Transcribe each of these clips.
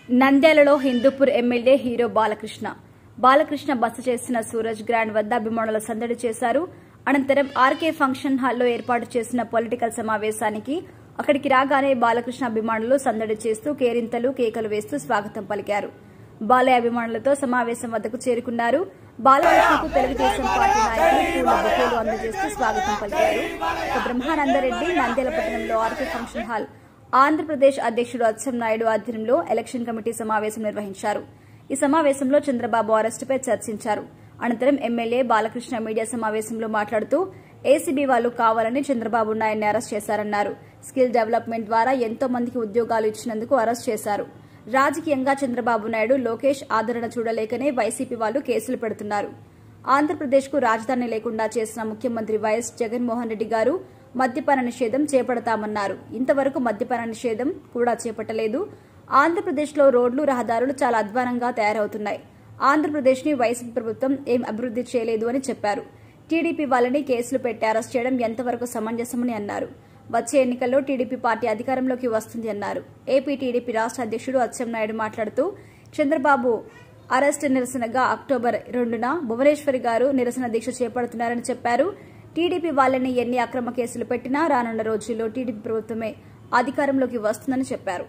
నంద్యాలలో Hindupur MLA hero Balakrishna Balakrishna బస చేసిన సూరజ్ గ్రాండ్ వద్ద అభిమానుల సందడి చేశారు అనంతరం ఆర్కే ఫంక్షన్ హాల్లో ఏర్పాటు చేసిన పొలిటికల్ సమావేశానికి అక్కడికి రాగానే బాలకృష్ణ అభిమానులు సందడి చేస్తూ కేరింతలు కేకలు వేస్తూ స్వాగతం పలికారు బాలయ్య అభిమానులతో సమావేశం వద్దకు చేరుకున్నారు బాలకృష్ణకు తెలుగుదేశం పార్టీ నాయకులు పూల బొకేలు అందజేస్తూ స్వాగతం పలికారు ఇక బ్రహ్మానందరెడ్డి నంద్యాల పట్టణంలో ఆర్కే ఫంక్షన్ హాల్ ఆంధ్రప్రదేశ్ అధ్యక్షుడు అచ్చెన్నాయుడు ఆధ్వర్యంలో ఎలక్షన్ కమిటీ సమావేశం నిర్వహించారు ఈ సమావేశంలో చంద్రబాబు అరెస్టుపై చర్చించారు అనంతరం ఎమ్మెల్యే బాలకృష్ణ మీడియా సమావేశంలో మాట్లాడుతూ ఏసీబీ వాళ్లు కావాలని చంద్రబాబు నాయుడిని అరెస్ట్ చేశారన్నారు స్కిల్ డెవలప్మెంట్ ద్వారా ఎంతో మందికి ఉద్యోగాలు ఇచ్చినందుకు అరెస్ట్ చేశారు రాజకీయంగా చంద్రబాబు నాయుడు లోకేష్ ఆదరణ చూడలేకనే వైసీపీ వాళ్లు కేసులు పెడుతున్నారు ఆంధ్రప్రదేశ్కు రాజధాని లేకుండా చేసిన ముఖ్యమంత్రి వైఎస్ జగన్మోహన్ రెడ్డి గారు మద్యపాన నిషేధం చేపడతామన్నారు ఇంతవరకు మద్యపాన నిషేధం కూడా చేపట్టలేదు ఆంధ్రప్రదేశ్లో రోడ్లు రహదారులు చాలా అధ్వానంగా తయారవుతున్నాయి ఆంధ్రప్రదేశ్ని వైసీపీ ప్రభుత్వం ఏం అభివృద్ది చేయలేదు అని చెప్పారు టీడీపీ వాళ్ళని కేసులు పెట్టి అరెస్ట్ చేయడం ఎంతవరకు సమంజసమని అన్నారు వచ్చే ఎన్నికల్లో టీడీపీ పార్టీ అధికారంలోకి వస్తుంది అన్నారు ఏపీ టీడీపీ రాష్ట్ర అధ్యక్షుడు అచ్చెన్నాయుడు మాట్లాడుతూ చంద్రబాబు అరెస్ట్ నిరసనగా అక్టోబర్ రెండున భువనేశ్వరి గారు నిరసన దీక్ష చేపడుతున్నారని చెప్పారు టీడీపీ వాళ్ళని ఎన్ని అక్రమ కేసులు పెట్టినా రానున్న రోజుల్లో టీడీపీ ప్రభుత్వమే అధికారంలోకి వస్తుందని చెప్పారు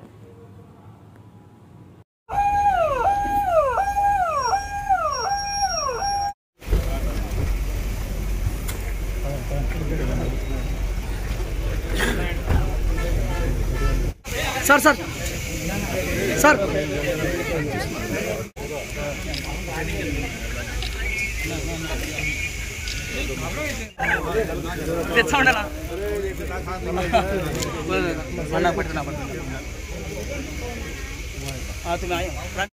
సార్ సార్ సార్ తెచ్చా ఉండరా అన్నా పట్టుకున్నా పట్టుకున్నా तुम्ही आहे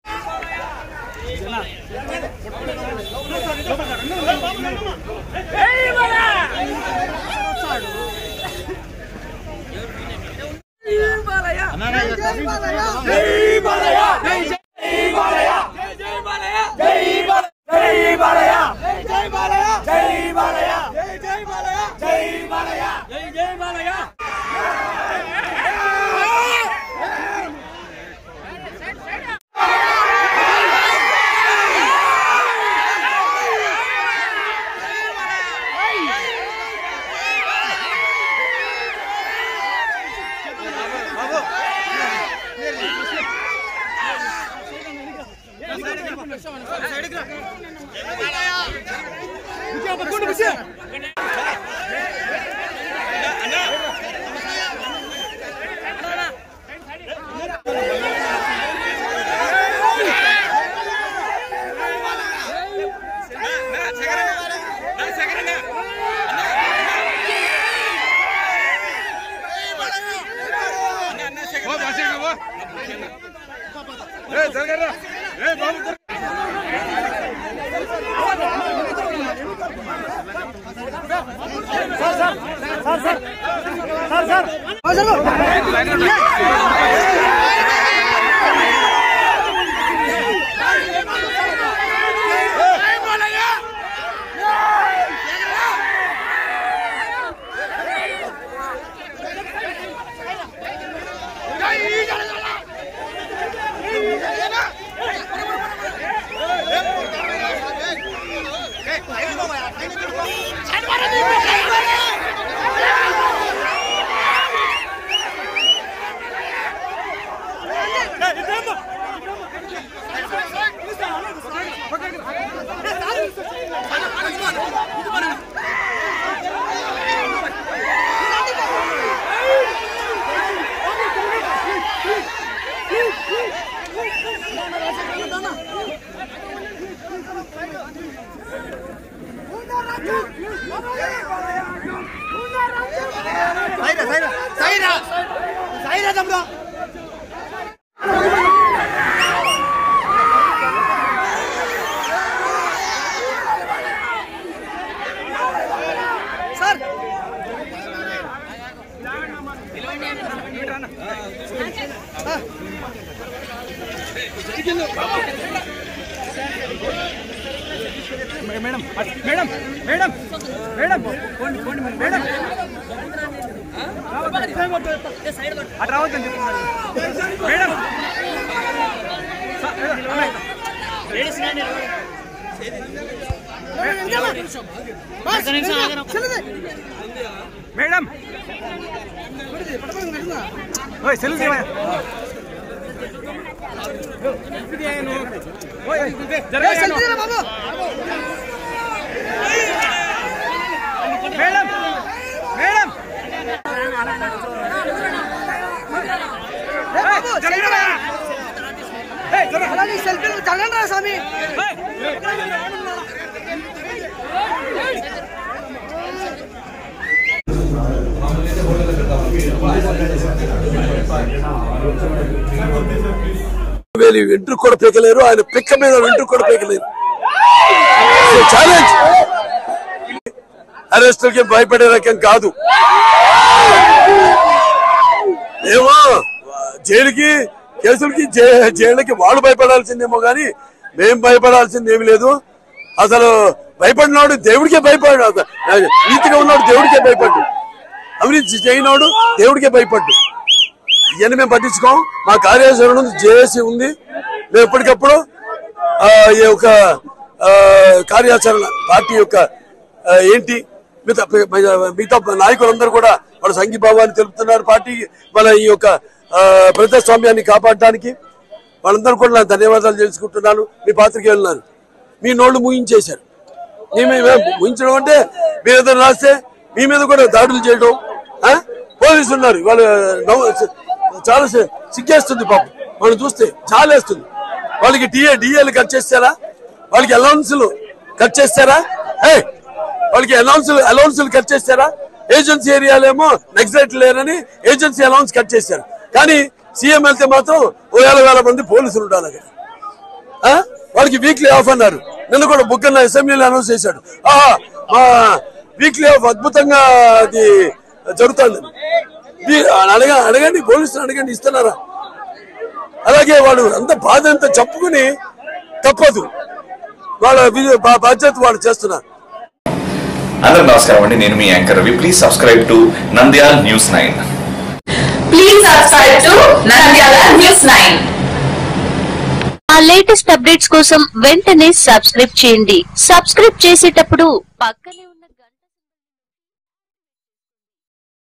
sir madam madam madam madam పోండి పోండి మేడం అటు రావద్దని చెప్తున్నారు మేడం మేడం ఓయ్ సెల్ తీవా ఓయ్ జరగండి బాబు మేడం మేడం సెల్ఫీలు చల్లండి రా స్వామి వేలు వెంట్రుకు కూడా పీకలేరు ఆయన పిక్క మీద వెంట్రుకు కూడా పీకలేరు ఛాలెంజ్ అరెస్టులకి భయపడే రకం కాదు ఏమో జైలుకి కేసులకి జై- జైళ్ళకి వాళ్ళు భయపడాల్సిందేమో కానీ మేం భయపడాల్సింది ఏమి లేదు అసలు భయపడినవాడు దేవుడికే భయపడ్డాడు అసలు. నీతిగా ఉన్నాడు దేవుడికే భయపడ్డు అవినీతి చేయనోడు దేవుడికే భయపడ్డు ఇవన్నీ మేము పట్టించుకోం మా కార్యాచరణ ఉంది జేఏసీ ఉంది మేము ఎప్పటికప్పుడు ఆ, ఈ యొక్క ఆ, కార్యాచరణ పార్టీ యొక్క ఆ, ఏంటి మిగతా మిగతా నాయకులందరూ కూడా వాళ్ళ సంఘీభావాన్ని తెలుపుతున్నారు పార్టీ మన ఈ యొక్క ఆ, ప్రజాస్వామ్యాన్ని కాపాడటానికి వాళ్ళందరూ కూడా నాకు ధన్యవాదాలు తెలుసుకుంటున్నాను మీ పాత్రికే ఉన్నారు మీ నోళ్లు ముగించేశారు మీ మీద ముగించడం అంటే మీరు ఏదైనా రాస్తే మీ మీద కూడా దాడులు చేయడం ఆ? పోలీసులు ఉన్నారు వాళ్ళు నవ్వు- చాలా సి- సిగ్గేస్తుంది పాపం మనం చూస్తే చాలా వేస్తుంది వాళ్ళకి డిఏ డిఏలు కట్ చేస్తారా వాళ్ళకి అలౌన్సులు కట్ చేస్తారా ఏ వాళ్ళకి అలౌన్సులు అలౌన్సులు కట్ చేస్తారా ఏజెన్సీ ఏరియాలేమో నక్సలైట్ లేరని ఏజెన్సీ అలౌన్స్ కట్ చేశారు కానీ సీఎం వెళ్తే మాత్రం ఓ వేల వేల మంది పోలీసులు ఉండాలి అక్కడ ఆ? వాళ్ళకి వీక్లీ ఆఫ్ అన్నారు నిన్న కూడా బుక్కన్న అసెంబ్లీలో అనౌన్స్ చేశాడు ఆహా మా వీక్లీ ఆఫ్ అద్భుతంగా అది జరుగుతుంది వీ- అడగ అడగండి పోలీసులు అడగండి ఇస్తున్నారా అలాగే వాడు అంత బాధ అంతా చెప్పుకుని తప్పదు వాళ్ళ వి- బా- బాధ్యత వాళ్ళు చేస్తున్నారు అందరికి నమస్కారం అండి నేను మీ anchor Ravi please subscribe to Nandyal news nine Please subscribe to Nandyala News 9. ఆ లేటెస్ట్ అప్డేట్స్ కోసం వెంటనే సబ్స్క్రైబ్ చేయండి సబ్స్క్రైబ్ చేసేటప్పుడు పక్కనే ఉన్న